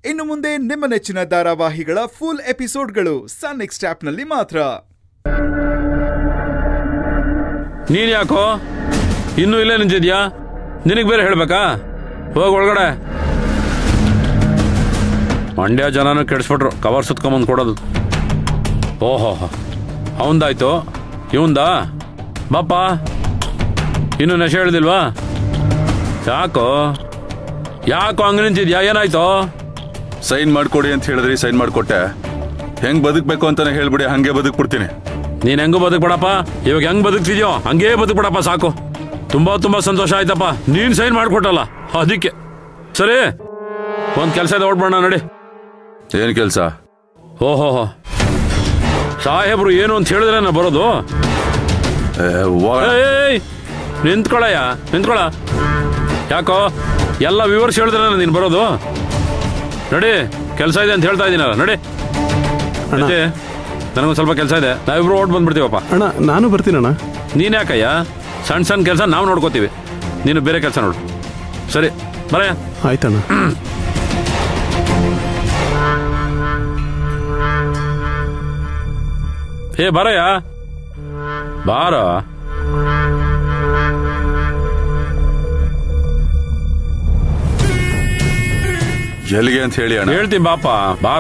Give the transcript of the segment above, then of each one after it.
ಇನ್ನು ಮುಂದೆ ನಿಮ್ಮ ನೆಚ್ಚಿನ ಧಾರಾವಾಹಿಗಳ ಫುಲ್ ಎಪಿಸೋಡ್ಗಳು ಸನ್ ನೆಕ್ಸ್ಟ್ ಆಪ್ನಲ್ಲಿ ಮಾತ್ರ ನೀನ್ ಯಾಕೋ ಇನ್ನೂ ಇಲ್ಲೇ ನಿಂತಿದ್ಯಾ ನಿನಗೆ ಬೇರೆ ಹೇಳ್ಬೇಕಾ ಹೋಗ್ ಒಳಗಡೆ ಮಂಡ್ಯ ಜನನೂ ಕೆಡಿಸ್ಬಿಟ್ರು ಕವರ್ ಸುತ್ಕೊಂಬಂದು ಕೊಡೋದು ಓಹೋ ಅವಂದಾಯ್ತು ಇವಂದಾ ಬಾಪ ಇನ್ನು ನಶೆ ಹೇಳ್ದಿಲ್ವಾ ಯಾಕೋ ಯಾಕೋ ಹಂಗೆ ನಿಂತಿದ್ಯಾ ಏನಾಯ್ತು ಸೈನ್ ಮಾಡ್ಕೊಡಿ ಅಂತ ಹೇಳಿದ್ರಿ ಸೈನ್ ಮಾಡ್ಕೊಟ್ಟೆ ಹೆಂಗ್ ಬದುಕ್ಬೇಕು ಅಂತಾನೆ ಹೇಳ್ಬಿಡಿ ಹಂಗೆ ಬದುಕ್ಬಿಡ್ತೀನಿ ನೀನ್ ಹೆಂಗು ಬದುಕ್ಬಿಡಪ್ಪ ಇವಾಗ ಹೆಂಗ್ ಬದುಕ್ತಿದ್ಯೋ ಹಂಗೇ ಬದುಕ್ಬಿಡಪ್ಪ ಸಾಕು ತುಂಬಾ ತುಂಬಾ ಸಂತೋಷ ಆಯ್ತಪ್ಪ ನೀನ್ ಸೈನ್ ಮಾಡ್ಕೊಟ್ಟಲ್ಲ ಅದಕ್ಕೆ ಸರಿ ಒಂದ್ ಕೆಲಸ ಇದೆ ಹೊಡ್ಬೋಣ ನಡಿ ಏನ್ ಕೆಲ್ಸ ಓಹೋ ಸಾಹೇಬ್ರು ಏನು ಅಂತ ಹೇಳಿದ್ರೆ ನಾ ಬರೋದು ಏ, ವಾ- ಏಯ್ ನಿಂತ್ಕೊಳಯ್ಯ ನಿಂತ್ಕೊಳ ಯಾಕೋ ಎಲ್ಲ ವಿವರ್ಸ್ ಹೇಳಿದ್ರೆ ನೀನ್ ಬರೋದು ನಡಿ ಕೆಲಸ ಇದೆ ಅಂತ ಹೇಳ್ತಾ ಇದೀನಲ್ಲ ನಡಿ ಅಜ್ಜಿ, ನನಗೊಂದು ಸ್ವಲ್ಪ ಕೆಲಸ ಇದೆ ನಾವಿಬ್ರು ಓಟ್ ಬಂದ್ಬಿಡ್ತೀವಪ್ಪ ಅಣ್ಣ ನಾನು ಬರ್ತೀನಣ್ಣ ನೀನ್ ಯಾಕಯ್ಯ ಸಣ್ಣ ಸಣ್ಣ ಕೆಲಸ ನಾವು ನೋಡ್ಕೋತೀವಿ ನೀನು ಬೇರೆ ಕೆಲಸ ನೋಡು ಸರಿ ಬರಯ್ಯ ಆಯ್ತಣ್ಣ ಏ ಬರಯ್ಯ ಬಾರ ಎಲ್ಲಿಗೆ ಅಂತ ಹೇಳಿ ಅಣ್ಣ ಹೇಳ್ತೀನಿ ಬಾಪ ಬಾರ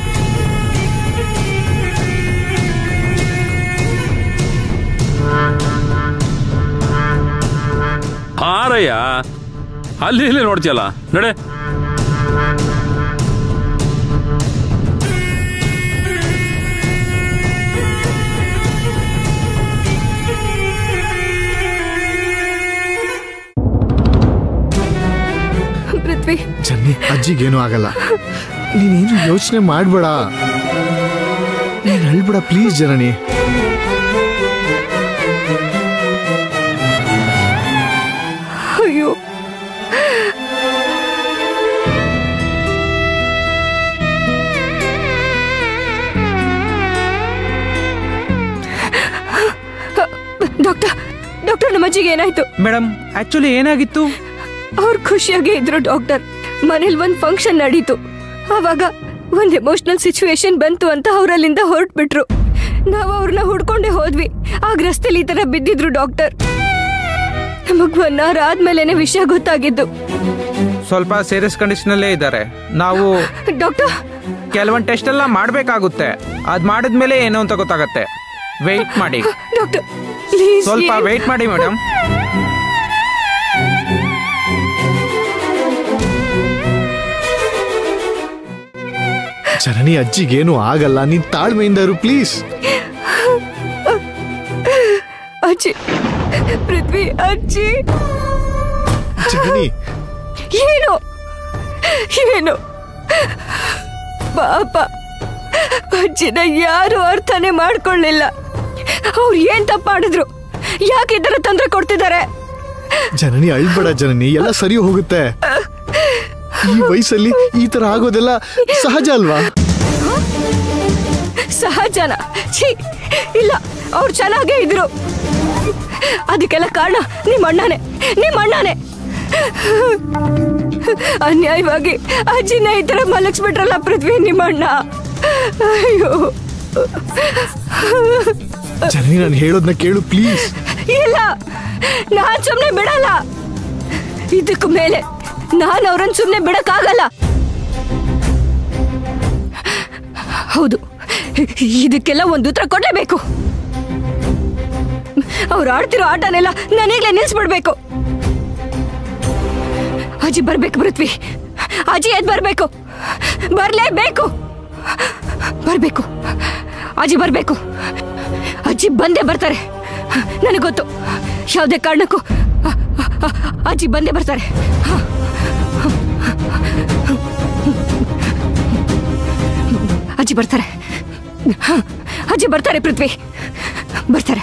ಹಾರಯ್ಯ ಅಲ್ಲಿ ಇಲ್ಲಿ ನೋಡ್ತೀಯಲ್ಲ ನಡೆ ಪೃಥ್ವಿ ಚನ್ನಿ ಅಜ್ಜಿಗೇನು ಆಗಲ್ಲ ನೀನೇನು ಯೋಚನೆ ಮಾಡ್ಬೇಡ ನೀನ್ ಅಳ್ಬೇಡ ಪ್ಲೀಸ್ ಜನನಿ ಅಯ್ಯೋ ಡಾಕ್ಟರ್ ಡಾಕ್ಟರ್ ನಮ್ಮ ಅಜ್ಜಿಗೆ ಏನಾಯ್ತು ಮೇಡಮ್ ಆಕ್ಚುಲಿ ಏನಾಗಿತ್ತು ಅವ್ರು ಖುಷಿಯಾಗೇ ಇದ್ರು ಡಾಕ್ಟರ್ ಮನೇಲಿ ಒಂದ್ ಫಂಕ್ಷನ್ ನಡೀತು ಆವಾಗ ಒಂದ್ ಎಮೋಷನಲ್ ಸಿಚುವೇಶನ್ ಬಂತು ಅಂತ ಅವರಲ್ಲಿಂದ ಹೊರಟ್ಬಿಟ್ರು ನಾವು ಅವ್ರನ್ನ ಹುಡ್ಕೊಂಡೇ ಹೋದ್ವಿ ಆಗ ರಸ್ತೆಲಿ ಈ ತರ ಬಿದ್ದಿದ್ರು ಡಾಕ್ಟರ್ ನಮಗ್ ಒನ್ ಅವರ್ ಆದ್ಮೇಲೆನೆ ವಿಷಯ ಗೊತ್ತಾಗಿದ್ದು ಸ್ವಲ್ಪ ಸೀರಿಯಸ್ ಕಂಡೀಷನ್ ಅಲ್ಲೇ ಇದ್ದಾರೆ ನಾವು ಡಾಕ್ಟರ್ ಕೆಲವೊಂದು ಟೆಸ್ಟ್ ಎಲ್ಲ ಮಾಡಬೇಕಾಗುತ್ತೆ ಅದ್ ಮಾಡಿದ್ಮೇಲೆ ಏನು ಅಂತ ಗೊತ್ತಾಗತ್ತೆ ವೆಯ್ಟ್ ಮಾಡಿ ಡಾಕ್ಟರ್ ಪ್ಲೀಸ್ ಸ್ವಲ್ಪ ವೆಯ್ಟ್ ಮಾಡಿ ಮೇಡಮ್ ಜನನಿ ಅಜ್ಜಿಗೇನು ಆಗಲ್ಲ ನೀನ್ ತಾಳ್ಮೆಯಿಂದ ಇರು ಪ್ಲೀಸ್ ಅಜ್ಜಿ ಪೃಥ್ವಿ ಅಜ್ಜಿ ಜನನಿ ಏನು ಏನು ಪಾಪ ಅಜ್ಜಿನ ಯಾರು ಅರ್ಥನೇ ಮಾಡ್ಕೊಳ್ಳಿಲ್ಲ ಅವ್ರು ಏನ್ ತಪ್ಪ ಮಾಡಿದ್ರು ಯಾಕೆ ಈ ತರ ತೊಂದರೆ ಕೊಡ್ತಿದ್ದಾರೆ ಜನನಿ ಅಳ್ಬೇಡ ಜನನಿ ಎಲ್ಲ ಸರಿ ಹೋಗುತ್ತೆ ಈ ವಯಸ್ಸಲ್ಲಿ ಈ ತರ ಆಗೋದೆಲ್ಲ ಸಹಜ ಅಲ್ವಾ ಸಹಜನ ಛೀ ಇಲ್ಲ ಅವ್ರು ಚೆನ್ನಾಗೇ ಇದ್ರು ಅದಕ್ಕೆಲ್ಲ ಕಾರಣ ನಿಮ್ಮ ಅಣ್ಣನೇ ನಿಮ್ಮ ಅಣ್ಣನೇ ಅನ್ಯಾಯವಾಗಿ ಅಜ್ಜಿನ ಈ ತರ ಮಲಗಿಸ್ಬಿಟ್ರಲ್ಲ ಪೃಥ್ವಿ ನಿಮ್ಮ ಅಣ್ಣ ಅಯ್ಯೋ ಜನನಿ ನಾನು ಹೇಳೋದನ್ನ ಕೇಳು ಪ್ಲೀಸ್ ಇಲ್ಲ ನಾನ್ ಸುಮ್ನೆ ಬಿಡಲ್ಲ ಇದಕ್ಕೂ ಮೇಲೆ ನಾನು ಅವ್ರನ್ನ ಸುಮ್ನೆ ಬಿಡಕ್ಕಾಗಲ್ಲ ಹೌದು ಇದಕ್ಕೆಲ್ಲ ಒಂದು ಉತ್ತರ ಕೊಡ್ಲೇಬೇಕು ಅವ್ರು ಆಡ್ತಿರೋ ಆಟನೆಲ್ಲ ನಾನೀಗ್ಲೇ ನಿಲ್ಸ್ಬಿಡ್ಬೇಕು ಅಜ್ಜಿ ಬರ್ಬೇಕು ಪೃಥ್ವಿ ಅಜ್ಜಿ ಎದ್ ಬರ್ಬೇಕು ಬರ್ಲೇಬೇಕು ಬರ್ಬೇಕು ಅಜ್ಜಿ ಬರ್ಬೇಕು ಅಜ್ಜಿ ಬಂದೇ ಬರ್ತಾರೆ ನನಗೆ ಗೊತ್ತು ಯಾವುದೇ ಕಾರಣಕ್ಕೂ ಅ- ಅ- ಅ- ಅಜ್ಜಿ ಬಂದೇ ಬರ್ತಾರೆ ಅಜ್ಜಿ ಬರ್ತಾರೆ ಹ, ಅಜ್ಜಿ ಬರ್ತಾರೆ ಪೃಥ್ವಿ ಬರ್ತಾರೆ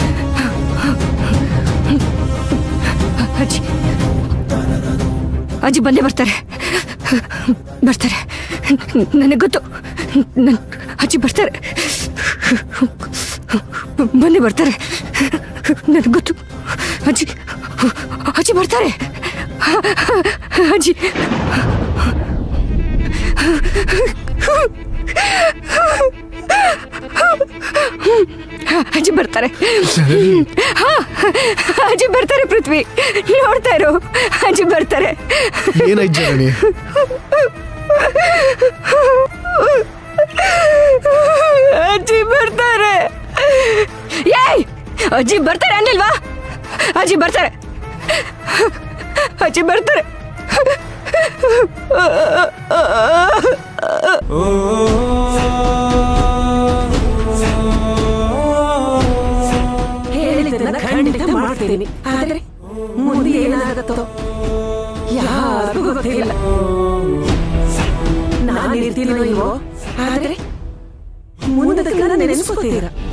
ಅಜ್ಜಿ ಅಜ್ಜಿ ಬಂದೇ ಬರ್ತಾರೆ ಬರ್ತಾರೆ ನನಗೆ ಗೊತ್ತು ನನ್ ಅಜ್ಜಿ ಬರ್ತಾರೆ ಬಂದೇ ಬರ್ತಾರೆ ನನಗೆ ಗೊತ್ತು ಅಜ್ಜಿ ಅಜ್ಜಿ ಬರ್ತಾರೆ ಅಜ್ಜಿ ಅಜ್ಜಿ ಬರ್ತಾರೆ ಹಾ, ಅಜ್ಜಿ ಬರ್ತಾರೆ ಪೃಥ್ವಿ ನೋಡ್ತಾ ಇರು ಅಜ್ಜಿ ಬರ್ತಾರೆ ಏನಾಯ್ತು ಜನನಿ ಅಜ್ಜಿ ಬರ್ತಾರೆ ಏಯ್ ಅಜ್ಜಿ ಬರ್ತಾರೆ ಅನ್ನಿಲ್ವಾ ಅಜ್ಜಿ ಬರ್ತಾರೆ ಅಜ್ಜಿ ಬರ್ತಾರೆ ಹೇಳಿದ್ದನ್ನ ಖಂಡಿತ ಮಾಡ್ತೀನಿ ಆದ್ರೆ ಮುಂದೆ ಏನಾಗತ್ತೋ ಯಾರಿಗೂ ಗೊತ್ತಿಲ್ಲ ನಾನು ಇರ್ತೀನೋ ಇಲ್ವೋ ಆದ್ರೆ ಮುಂದಕ್ಕೆ ನೆನೆಸ್ಕೋತೀರ